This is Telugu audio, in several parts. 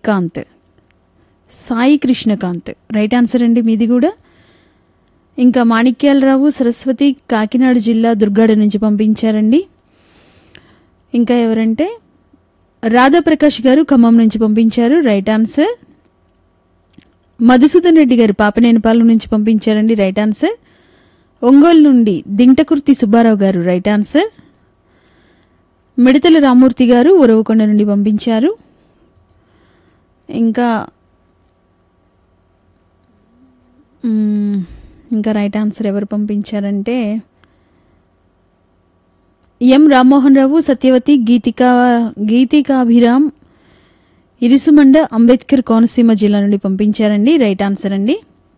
శ్రీకాంత్ సాయి కృష్ణకాంత్ రైట్ ఆన్సర్ అండి మీది కూడా ఇంకా మాణిక్యాలరావు సరస్వతి కాకినాడ జిల్లా దుర్గాడ నుంచి పంపించారండి ఇంకా ఎవరంటే రాధాప్రకాష్ గారు ఖమ్మం నుంచి పంపించారు రైట్ ఆన్సర్ మధుసూదన్ రెడ్డి గారు పాపనేనిపాలెం నుంచి పంపించారండి రైట్ ఆన్సర్ ఒంగోలు నుండి దింటకుర్తి సుబ్బారావు గారు రైట్ ఆన్సర్ మిడతల రామూర్తి గారు ఉరవకొండ నుండి పంపించారు ఇంకా మ్మ్, ఇంకా రైట్ ఆన్సర్ ఎవరు పంపించారంటే ఎం రామ్మోహన్ రావు సత్యవతి గీతికా గీతికాభిరామ్ ఇరుసుమండ అంబేద్కర్ కోనసీమ జిల్లా నుండి పంపించారండి రైట్ ఆన్సర్ అండి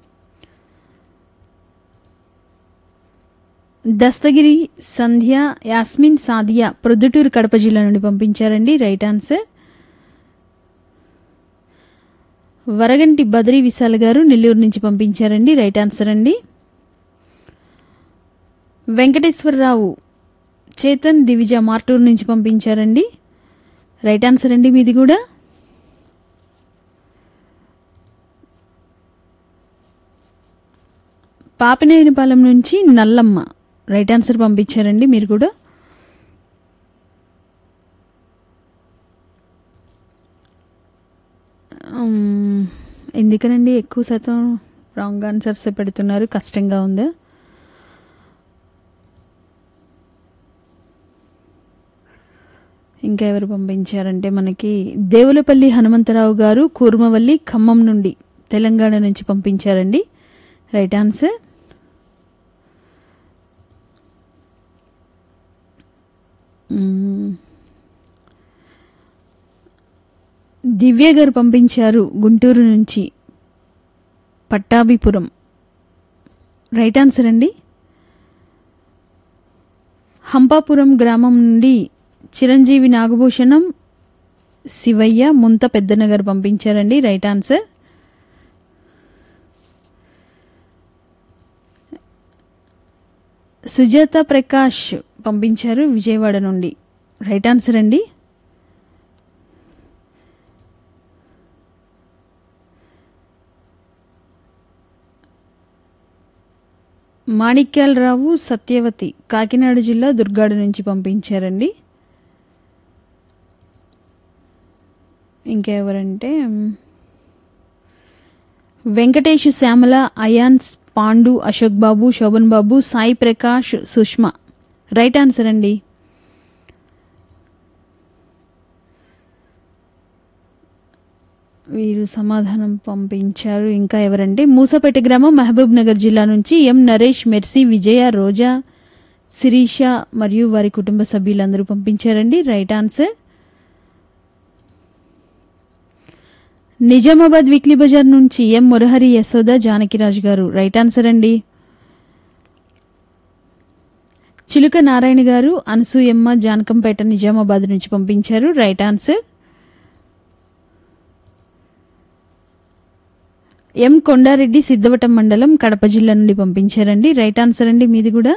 దస్తగిరి సంధ్య యాస్మిన్ సాదియా ప్రొద్దుటూరు కడప జిల్లా నుండి పంపించారండి రైట్ ఆన్సర్ వరగంటి బద్రీ విశాల్ గారు నెల్లూరు నుంచి పంపించారండి రైట్ ఆన్సర్ అండి వెంకటేశ్వరరావు చేతన్ దివిజ మార్టూరు నుంచి పంపించారండి రైట్ ఆన్సర్ అండి మీది కూడా పాపినేనిపాలెం నుంచి నల్లమ్మ రైట్ ఆన్సర్ పంపించారండి మీరు కూడా ఉమ్, ఎందుకనండి ఎక్కువ శాతం రాంగ్ ఆన్సర్స్ పెడుతున్నారు కష్టంగా ఉందా ఇంకా ఎవరు పంపించారంటే మనకి దేవులపల్లి హనుమంతరావు గారు కూర్మవల్లి ఖమ్మం నుండి తెలంగాణ నుంచి పంపించారండి రైట్ ఆన్సర్ మ్మ్. దివ్య గారు పంపించారు గుంటూరు నుంచి పట్టాభిపురం రైట్ ఆన్సర్ అండి హంపాపురం గ్రామం నుండి చిరంజీవి నాగభూషణం శివయ్య ముంత పెద్దనగర్ పంపించారండి రైట్ ఆన్సర్ సుజాత ప్రకాష్ పంపించారు విజయవాడ నుండి రైట్ ఆన్సర్ అండి మాణిక్యాలరావు సత్యవతి కాకినాడ జిల్లా దుర్గాడ నుంచి పంపించారండి ఇంకెవరంటే మ్, వెంకటేష్ శ్యామల అయాన్స్ పాండు అశోక్ బాబు శోభన్ బాబు సాయి ప్రకాష్ సుష్మా రైట్ ఆన్సర్ అండి వీరు సమాధానం పంపించారు ఇంకా ఎవరంటే మూసపేట గ్రామం మహబూబ్ నగర్ జిల్లా నుంచి ఎం నరేష్ మెర్సీ విజయ రోజా శిరీష మరియు వారి కుటుంబ సభ్యులందరూ పంపించారండి రైట్ ఆన్సర్ నిజామాబాద్ వీక్లీ బజార్ నుంచి ఎం మురహరి యశోద జానకిరాజు గారు రైట్ ఆన్సర్ అండి చిలుక నారాయణ గారు అనసూయమ్మ జానకంపేట నిజామాబాద్ నుంచి పంపించారు right answer M Kondareddy Siddavatam మండలం కడప జిల్లా నుండి పంపించారండి రైట్ ఆన్సర్ అండి మీది కూడా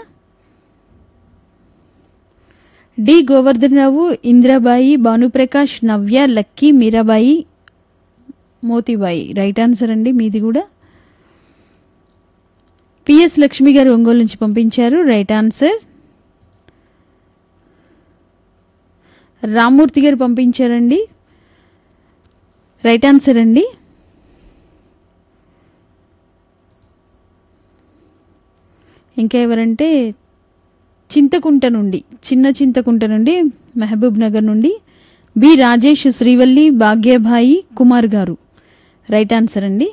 D Govardhanarao Indirabai Bhanuprakash Navya Lucky Meerabai Motibai right answer అండి మీది కూడా పిఎస్ లక్ష్మి గారు ఒంగోలు నుంచి పంపించారు రైట్ ఆన్సర్ రామ్మూర్తి గారు పంపించారండి రైట్ ఆన్సర్ అండి ఇంకా ఎవరంటే చింతకుంట నుండి చిన్న చింతకుంట నుండి మహబూబ్ నగర్ నుండి బి రాజేష్ శ్రీవల్లి భాగ్యభాయి కుమార్ గారు రైట్ ఆన్సర్ అండి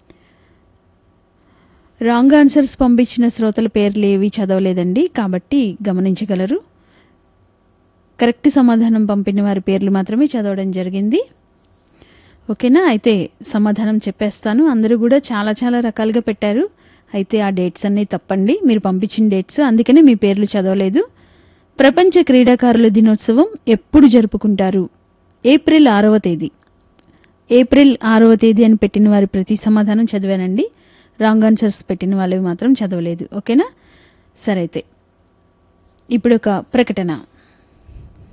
రాంగ్ ఆన్సర్స్ పంపించిన శ్రోతల పేర్లు ఏవి చదవలేదండి కాబట్టి గమనించగలరు కరెక్ట్ సమాధానం పంపిన వారి పేర్లు మాత్రమే చదవడం జరిగింది ఓకేనా అయితే సమాధానం చెప్పేస్తాను అందరూ కూడా చాలా చాలా రకాలుగా పెట్టారు అయితే ఆ డేట్స్ అన్నీ తప్పండి మీరు పంపించిన డేట్స్ అందుకనే మీ పేర్లు చదవలేదు ప్రపంచ క్రీడాకారుల దినోత్సవం ఎప్పుడు జరుపుకుంటారు ఏప్రిల్ ఆరవ తేదీ ఏప్రిల్ ఆరవ తేదీ అని పెట్టిన వారి ప్రతి సమాధానం చదివానండి రాంగ్ ఆన్సర్స్ పెట్టిన వాళ్ళవి మాత్రం చదవలేదు ఓకేనా సరైతే ఇప్పుడు ఒక ప్రకటన